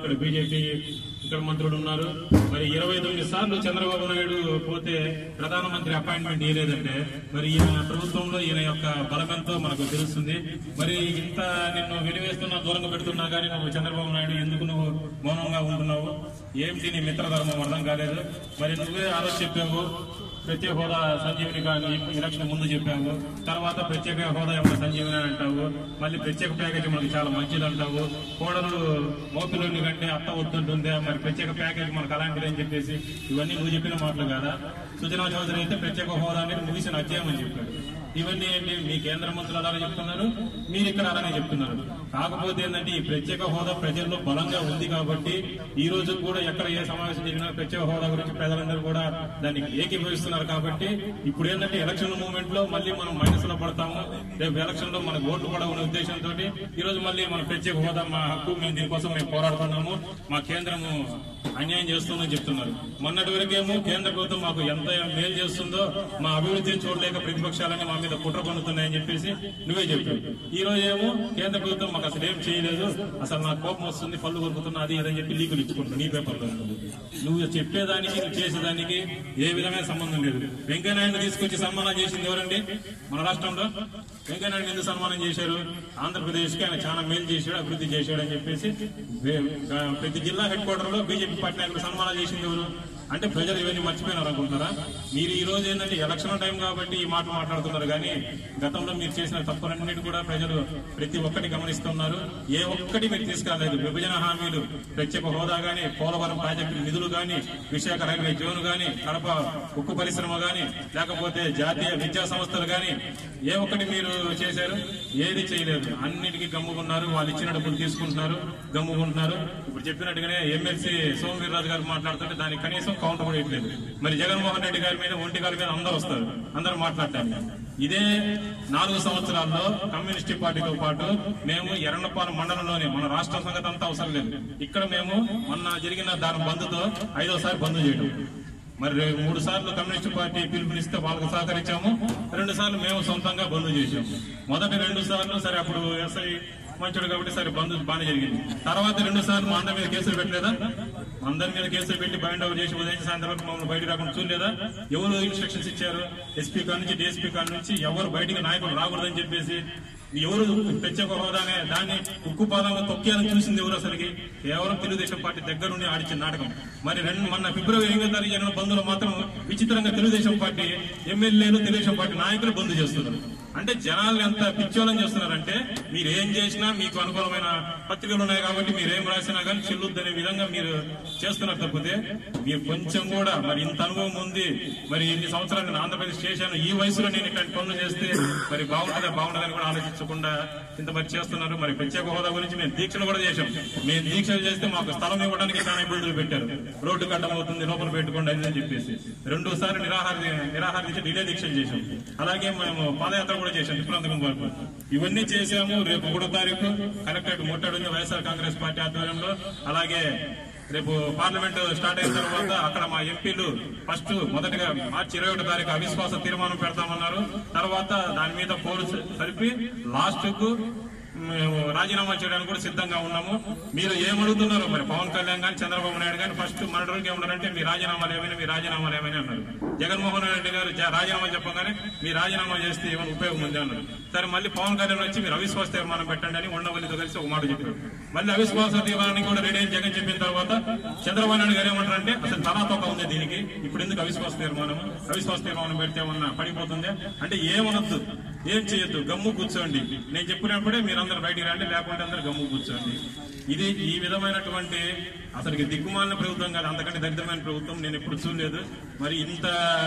ఇక్కడ బీజేపీ ఇక్కడ మంత్రులు ఉన్నారు మరి ఇరవై తొమ్మిది సార్లు చంద్రబాబు నాయుడు పోతే ప్రధానమంత్రి అపాయింట్మెంట్ ఇవ్వలేదంటే మరి ఈయన ప్రభుత్వంలో ఈయన యొక్క బలమెంతో మనకు తెలుస్తుంది మరి ఇంత నిన్ను వెలివేస్తున్నా దూరంగా పెడుతున్నా కానీ నువ్వు చంద్రబాబు నాయుడు ఎందుకు నువ్వు మౌనంగా ఉంటున్నావు ఏమిటి నీ మిత్రధర్మం అర్థం కాలేదు మరి నువ్వే ఆ రోజు చెప్పావు ప్రత్యేక హోదా సంజీవిని కానీ ఎలక్షన్ ముందు చెప్పావు తర్వాత ప్రత్యేక హోదా ఏమన్నా సంజీవిని అని అంటావు మళ్ళీ ప్రత్యేక ప్యాకేజీ మనకి చాలా మంచిది అంటావు కోడలు మోపిలోని కంటే అత్త వద్దుంటుంది మరి ప్రత్యేక ప్యాకేజీ మనకు అలాంటిది అని చెప్పేసి ఇవన్నీ నువ్వు చెప్పిన మాటలు కాదా సుజనా చౌదరి అయితే ప్రత్యేక హోదా అనేది ముగిసిన అధ్యాయం అని చెప్పాడు ఇవన్నీ ఏంటి మీ కేంద్ర మంత్రులు అలానే చెప్తున్నారు మీరు ఇక్కడ అలానే చెప్తున్నారు కాకపోతే ఏంటంటే ఈ ప్రత్యేక హోదా ప్రజల్లో బలంగా ఉంది కాబట్టి ఈ రోజు కూడా ఎక్కడ ఏ సమావేశం జరిగినా ప్రత్యేక హోదా గురించి ప్రజలందరూ కూడా దాన్ని ఏకీభవిస్తున్నారు కాబట్టి ఇప్పుడు ఏంటంటే ఎలక్షన్ మూవ్మెంట్ లో మళ్ళీ మనం మైనస్ లో పడతాము రేపు ఎలక్షన్ లో మనకు ఓట్లు పడవనే ఉద్దేశంతో ఈ రోజు మళ్ళీ మన ప్రత్యేక హోదా మా హక్కు మేము దీనికోసం మేము పోరాడుతున్నాము మా కేంద్రము అన్యాయం చేస్తుందని చెప్తున్నారు మొన్నటి వరకేమో కేంద్ర ప్రభుత్వం మాకు ఎంత మేలు చేస్తుందో మా అభివృద్ధిని చూడలేక ప్రతిపక్షాలని మా మీద కుట్ర పన్నుతున్నాయని చెప్పేసి నువ్వే చెప్పావు ఈ రోజు ఏమో కేంద్ర ప్రభుత్వం మాకు అసలు ఏం చేయలేదు అసలు నాకు కోపం వస్తుంది పళ్ళు కొరుకుతున్నా అది ఇదని చెప్పి లీకులు ఇచ్చుకుంటావు నీ పేపర్లో నువ్వు చెప్పేదానికి నువ్వు చేసేదానికి ఏ విధమైన సంబంధం లేదు వెంకయ్యనాయుడు తీసుకొచ్చి సన్మానం చేసింది ఎవరండి మన రాష్ట్రంలో వెంకయ్యనాయుడు ఎందుకు సన్మానం చేశారు ఆంధ్రప్రదేశ్ కి ఆయన చాలా మేలు చేశాడు అభివృద్ధి చేశాడు అని చెప్పేసి వే- ఆ, ప్రతి జిల్లా హెడ్ క్వార్టర్ లో బీజేపీ పార్టీ నాయకులు సన్మానం చేసింది ఎవరు అంటే ప్రజలు ఇవన్నీ మర్చిపోయినారు అనుకుంటారా మీరు ఈ రోజు ఏంటంటే ఎలక్షన్ టైం కాబట్టి ఈ మాట మాట్లాడుతున్నారు కానీ గతంలో మీరు చేసిన తప్పులన్నిటి కూడా ప్రజలు ప్రతి ఒక్కటి గమనిస్తున్నారు ఏ ఒక్కటి మీరు తీసుకురాలేదు విభజన హామీలు ప్రత్యేక హోదా గాని పోలవరం ప్రాజెక్టు నిధులు గాని విశాఖ రైల్వే జోన్ గాని కడప ఉక్కు పరిశ్రమ గాని లేకపోతే జాతీయ విద్యా సంస్థలు గాని ఏ ఒక్కటి మీరు చేశారు ఏది చేయలేదు అన్నిటికీ గమ్ముకున్నారు వాళ్ళు ఇచ్చిన డబ్బులు తీసుకుంటున్నారు గమ్ముకుంటున్నారు ఇప్పుడు చెప్పినట్టుగానే ఎమ్మెల్సీ సోమ వీర్రాజు గారు మాట్లాడుతుంటే దానికి కనీసం కౌంటర్ కూడా ఇవ్వలేదు మరి జగన్మోహన్ రెడ్డి గారి మీద ఒంటి గారి మీద అందరూ వస్తారు అందరూ మాట్లాడటానికి ఇదే నాలుగు సంవత్సరాల్లో కమ్యూనిస్ట్ పార్టీతో పాటు మేము ఎర్రన్నపాలెం మండలంలోనే మన రాష్ట్ర సంగతి అంతా అవసరం లేదు ఇక్కడ మేము మొన్న జరిగిన దాని బంద్తో ఐదోసారి బంద్ చేయడం మరి రే- మూడు సార్లు కమ్యూనిస్ట్ పార్టీ పిలుపునిస్తే వాళ్ళకు సహకరించాము రెండు సార్లు మేము సొంతంగా బంద్ చేశాము మొదటి రెండు సార్లు సరే అప్పుడు ఎస్ఐ మంచోడు కాబట్టి సరే బంద్ బాగానే జరిగింది తర్వాత రెండు సార్లు మా అందరి మీద కేసులు పెట్టలేదా మా అందరి మీద కేసులు పెట్టి బైండ్ ఓవర్ చేసి ఉదయం సాయంత్రం వరకు మమ్మల్ని బయటకు రాకుండా చూడలేదా ఎవరు ఇన్స్ట్రక్షన్స్ ఇచ్చారు ఎస్పీ కాడ నుంచి డిఎస్పీ కాడ నుంచి ఎవరు బయటికి నాయకులు రాకూడదని చెప్పేసి ఎవరు ప్రత్యేక హోదానే దాన్ని ఉక్కు పాదంగా తొక్కేయాలని చూసింది ఎవరు అసలుకి కేవలం తెలుగుదేశం పార్టీ దగ్గర నుండి ఆడిచిన నాటకం మరి రెండు మొన్న ఫిబ్రవరి ఎనిమిదో తారీఖు జరిగిన బంధువులు మాత్రం విచిత్రంగా తెలుగుదేశం పార్టీ ఎమ్మెల్యేలు తెలుగుదేశం పార్టీ నాయకులు బంద్ చేస్తున్నారు అంటే జనాలు ఎంత పిచ్చోళం చేస్తున్నారంటే మీరు ఏం చేసినా మీకు అనుకూలమైన పత్రికలు ఉన్నాయి కాబట్టి మీరు ఏం రాసినా కానీ చెల్లుద్దనే విధంగా మీరు చేస్తున్నారు తప్పితే మీరు కొంచెం కూడా మరి ఇంత అనుభవం ఉంది మరి ఇన్ని సంవత్సరాలు నేను ఆంధ్రప్రదేశ్ చేశాను ఈ వయసులో నేను ఇట్లాంటి పనులు చేస్తే మరి బాగుంటుందా బాగుంటుందని కూడా ఆలోచించకుండా ఇంత మరి చేస్తున్నారు మరి ప్రత్యేక హోదా గురించి మేము దీక్షలు కూడా చేశాం మేము దీక్షలు చేస్తే మాకు స్థలం ఇవ్వడానికి చాలా ఇబ్బందులు పెట్టారు రోడ్డు కట్టం అవుతుంది లోపల పెట్టుకోండి అది అని చెప్పేసి రెండోసారి నిరాహార నిరాహార దీక్ష డిలే దీక్షలు చేశాం అలాగే మేము పాదయాత్ర కూడా చేశాం విప్లవంతకం వరకు ఇవన్నీ చేశాము రేపు ఒకటో తారీఖు కలెక్టరేట్ ముట్టడి వైఎస్ఆర్ కాంగ్రెస్ పార్టీ ఆధ్వర్యంలో అలాగే రేపు పార్లమెంట్ స్టార్ట్ అయిన తర్వాత అక్కడ మా ఎంపీలు ఫస్ట్ మొదటగా మార్చి ఇరవై ఒకటో తారీఖు అవిశ్వాస తీర్మానం పెడతామన్నారు తర్వాత దాని మీద పోరు సరిపి లాస్ట్ కు మేము రాజీనామా చేయడానికి కూడా సిద్ధంగా ఉన్నాము మీరు ఏమడుగుతున్నారు మరి పవన్ కళ్యాణ్ గాని చంద్రబాబు నాయుడు గాని ఫస్ట్ మన రోజుకి ఏమన్నారంటే మీ రాజీనామాలు ఏమైనా మీ రాజీనామాలు ఏమైనా అన్నారు జగన్మోహన్ రెడ్డి గారు జ- రాజీనామా చెప్పగానే మీ రాజీనామా చేస్తే ఏమైనా ఉపయోగం ఉంది అన్నారు సరే మళ్ళీ పవన్ కళ్యాణ్ వచ్చి మీరు అవిశ్వాస తీర్మానం పెట్టండి అని ఉండవల్లితో కలిసి ఒక మాట చెప్పారు మళ్ళీ అవిశ్వాస తీర్మానానికి కూడా రెడీ అని జగన్ చెప్పిన తర్వాత చంద్రబాబు నాయుడు గారు ఏమంటారంటే అసలు తలా తోక ఉంది దీనికి ఇప్పుడు ఎందుకు అవిశ్వాస తీర్మానం అవిశ్వాస తీర్మానం పెడితే ఏమన్నా పడిపోతుంది అంటే ఏమనొద్దు ఏం చేయొద్దు గమ్ము కూర్చోండి నేను చెప్పినప్పుడే మీరందరూ బయటికి రండి లేకుంటే అందరూ గమ్ము కూర్చోండి ఇది ఈ విధమైనటువంటి అసలుకి దిక్కుమాలిన ప్రభుత్వం కాదు అంతకంటే దరిద్రమైన ప్రభుత్వం నేను ఎప్పుడు చూడలేదు మరి ఇంత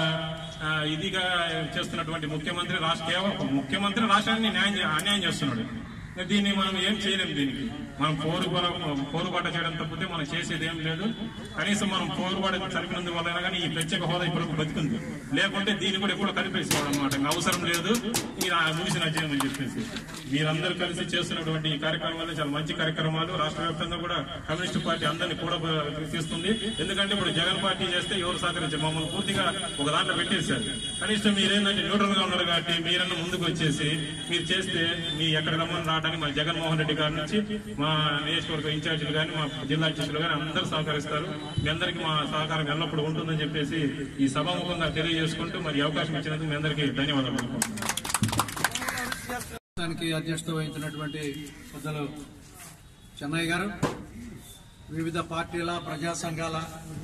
ఆ, ఇదిగా చేస్తున్నటువంటి ముఖ్యమంత్రి రాష్ట్ర కేవలం ముఖ్యమంత్రి రాష్ట్రాన్ని న్యాయం చే- అన్యాయం చేస్తున్నాడు దీన్ని మనం ఏం చేయలేం దీనికి మనం పోరు పోరుబాట చేయడం తప్పితే మనం చేసేది ఏం లేదు కనీసం మనం పోరుబాట చనిపినందు వల్ల కానీ ఈ ప్రత్యేక హోదా ఇప్పుడు బతికుంది లేకుంటే దీన్ని కూడా ఎప్పుడు కలిపేసుకోవడం అనమాట ఇంకా అవసరం లేదు ఈ నా- ముగిసిన అధ్యయనం అని చెప్పేసి మీరందరూ కలిసి చేస్తున్నటువంటి ఈ కార్యక్రమాలు చాలా మంచి కార్యక్రమాలు రాష్ట్ర వ్యాప్తంగా కూడా కమ్యూనిస్ట్ పార్టీ అందరినీ కూడా తీస్తుంది ఎందుకంటే ఇప్పుడు జగన్ పార్టీ చేస్తే ఎవరు సహకరించారు మమ్మల్ని పూర్తిగా ఒక దాంట్లో పెట్టేశారు కనీసం మీరేంటంటే న్యూట్రల్ గా ఉన్నారు కాబట్టి మీరన్నా ముందుకు వచ్చేసి మీరు చేస్తే మీ ఎక్కడ రమ్మని రావడానికి రావడానికి మన జగన్మోహన్ రెడ్డి గారి నుంచి మా నియోజకవర్గ ఇన్ఛార్జీలు కానీ మా జిల్లా అధ్యక్షులు కానీ అందరూ సహకరిస్తారు మీ అందరికీ మా సహకారం ఎల్లప్పుడూ ఉంటుందని చెప్పేసి ఈ సభాముఖంగా తెలియజేసుకుంటూ మరి ఈ అవకాశం ఇచ్చినందుకు మీ అందరికీ ధన్యవాదాలు తెలుపుకుంటున్నాను. దానికి అధ్యక్షత వహించినటువంటి పెద్దలు చెన్నయ్య గారు వివిధ పార్టీల ప్రజా సంఘాల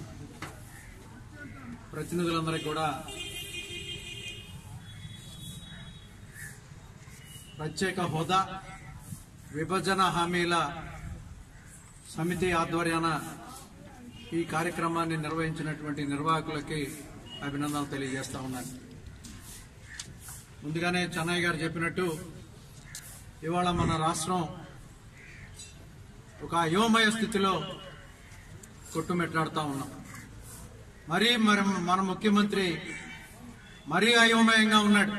ప్రతినిధులందరికీ కూడా ప్రత్యేక హోదా విభజన హామీల సమితి ఆధ్వర్యాన ఈ కార్యక్రమాన్ని నిర్వహించినటువంటి నిర్వాహకులకి అభినందనలు తెలియజేస్తా ఉన్నాను ముందుగానే చెన్నయ్య గారు చెప్పినట్టు ఇవాళ మన రాష్ట్రం ఒక అయోమయ స్థితిలో కొట్టుమెట్లాడుతూ ఉన్నాం మరీ మరి మన ముఖ్యమంత్రి మరీ అయోమయంగా ఉన్నాడు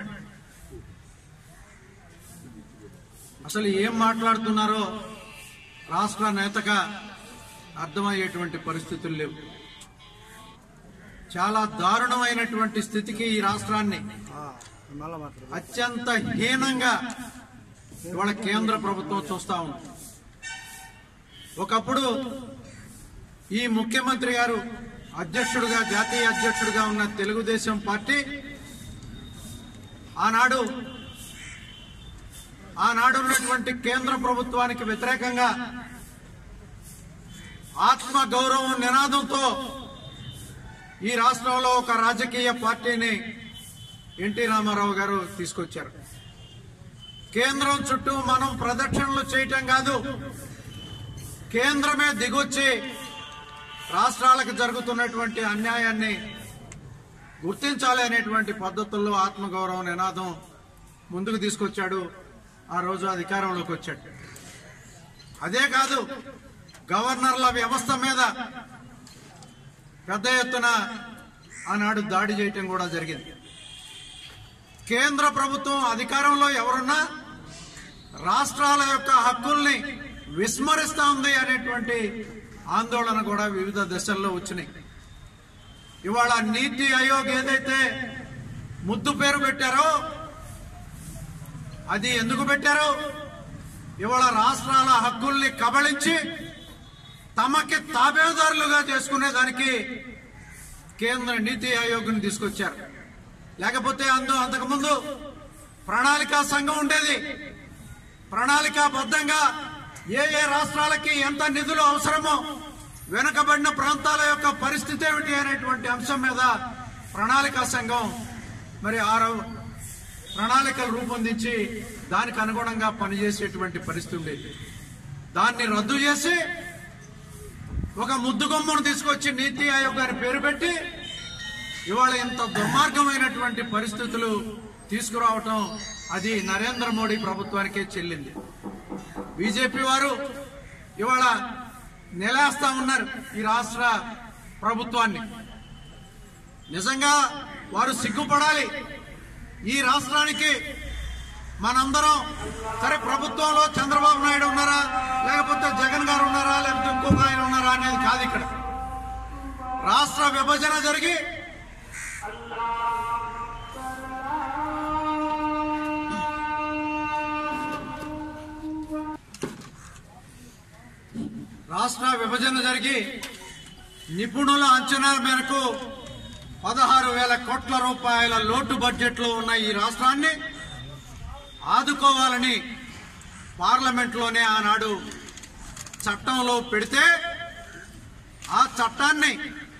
అసలు ఏం మాట్లాడుతున్నారో రాష్ట్ర నేతగా అర్థమయ్యేటువంటి పరిస్థితులు లేవు చాలా దారుణమైనటువంటి స్థితికి ఈ రాష్ట్రాన్ని అత్యంత హీనంగా ఇవాళ కేంద్ర ప్రభుత్వం చూస్తా ఉంది ఒకప్పుడు ఈ ముఖ్యమంత్రి గారు అధ్యక్షుడిగా జాతీయ అధ్యక్షుడిగా ఉన్న తెలుగుదేశం పార్టీ ఆనాడు ఆనాడు ఉన్నటువంటి కేంద్ర ప్రభుత్వానికి వ్యతిరేకంగా ఆత్మ గౌరవం నినాదంతో ఈ రాష్ట్రంలో ఒక రాజకీయ పార్టీని ఎన్టీ రామారావు గారు తీసుకొచ్చారు కేంద్రం చుట్టూ మనం ప్రదక్షిణలు చేయటం కాదు కేంద్రమే దిగొచ్చి రాష్ట్రాలకు జరుగుతున్నటువంటి అన్యాయాన్ని గుర్తించాలి అనేటువంటి పద్ధతుల్లో ఆత్మగౌరవ నినాదం ముందుకు తీసుకొచ్చాడు ఆ రోజు అధికారంలోకి వచ్చాడు అదే కాదు గవర్నర్ల వ్యవస్థ మీద పెద్ద ఎత్తున ఆనాడు దాడి చేయటం కూడా జరిగింది కేంద్ర ప్రభుత్వం అధికారంలో ఎవరున్నా రాష్ట్రాల యొక్క హక్కుల్ని విస్మరిస్తా ఉంది అనేటువంటి ఆందోళన కూడా వివిధ దశల్లో వచ్చినాయి ఇవాళ నీతి ఆయోగ్ ఏదైతే ముద్దు పేరు పెట్టారో అది ఎందుకు పెట్టారో ఇవాళ రాష్ట్రాల హక్కుల్ని కబళించి తమకి తాబేదారులుగా చేసుకునేదానికి కేంద్ర నీతి ఆయోగ్ని తీసుకొచ్చారు లేకపోతే అందు అంతకుముందు ప్రణాళికా సంఘం ఉండేది ప్రణాళికాబద్ధంగా ఏ ఏ రాష్ట్రాలకి ఎంత నిధులు అవసరమో వెనుకబడిన ప్రాంతాల యొక్క పరిస్థితి ఏమిటి అనేటువంటి అంశం మీద ప్రణాళికా సంఘం మరి ఆరో ప్రణాళికలు రూపొందించి దానికి అనుగుణంగా పనిచేసేటువంటి పరిస్థితి ఉండేది దాన్ని రద్దు చేసి ఒక ముద్దుగొమ్మను తీసుకొచ్చి నీతి ఆయోగ్ అని పేరు పెట్టి ఇవాళ ఇంత దుర్మార్గమైనటువంటి పరిస్థితులు తీసుకురావటం అది నరేంద్ర మోడీ ప్రభుత్వానికే చెల్లింది బీజేపీ వారు ఇవాళ నిలేస్తా ఉన్నారు ఈ రాష్ట్ర ప్రభుత్వాన్ని నిజంగా వారు సిగ్గుపడాలి ఈ రాష్ట్రానికి మనందరం సరే ప్రభుత్వంలో చంద్రబాబు నాయుడు ఉన్నారా లేకపోతే జగన్ గారు ఉన్నారా లేకపోతే ఇంకొక ఆయన ఉన్నారా అనేది కాదు ఇక్కడ రాష్ట్ర విభజన జరిగి రాష్ట్ర విభజన జరిగి నిపుణుల అంచనాల మేరకు పదహారు వేల కోట్ల రూపాయల లోటు బడ్జెట్ లో ఉన్న ఈ రాష్ట్రాన్ని ఆదుకోవాలని పార్లమెంట్లోనే ఆనాడు చట్టంలో పెడితే ఆ చట్టాన్ని